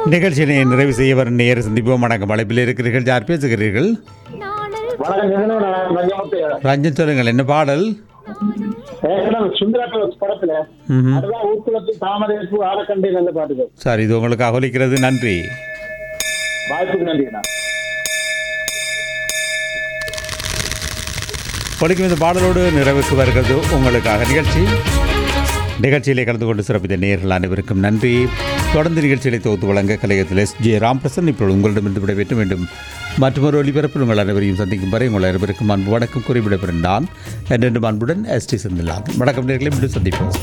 நிகழ்ச்சியினை நிறைவு செய்ய வரும் நேர சந்திப்போம் வணக்கம் அழைப்பில் இருக்கிறீர்கள் யார் பேசுகிறீர்கள் வணக்கம் ஜெகன், நான் ரங்கமுத்து. ரஞ்சன் சொல்லுங்கள் என்ன பாடல் ஏற்கனவே சுந்தரா படத்துல ம்ஹும். அதுதான் ஊக்குளத்தில் தாமரை பூ ஆரக்கண்டையில் அந்த பாட்டுகள் சார் இது உங்களுக்கு அகலிக்கிறது நன்றி வாய்ப்புக்கு நன்றிண்ணா ஒழிக்கும் இந்த பாடலோடு நிறைவுக்கு வருகிறது உங்களுக்காக நிகழ்ச்சி நிகழ்ச்சியிலே கலந்து கொண்டு சிறப்பித்த நேர்கள் அனைவருக்கும் நன்றி தொடர்ந்து நிகழ்ச்சிகளை தொகுத்து வழங்க கலையத்தில் எஸ் ஜே ராம்பிரசன் இப்பொழுது உங்களிடமிருந்து விடைபெற்ற வேண்டும் மற்றொரு ஒளிபரப்பில் உங்கள் அனைவரையும் சந்திக்கும் வரை உங்கள் அனைவருக்கும் அன்பு வணக்கம் குறிப்பிடப்படும் நான் என்றென்றும் அன்புடன் எஸ் டி செந்திலான் வணக்கம் நேர்களை மீண்டும் சந்திப்போம்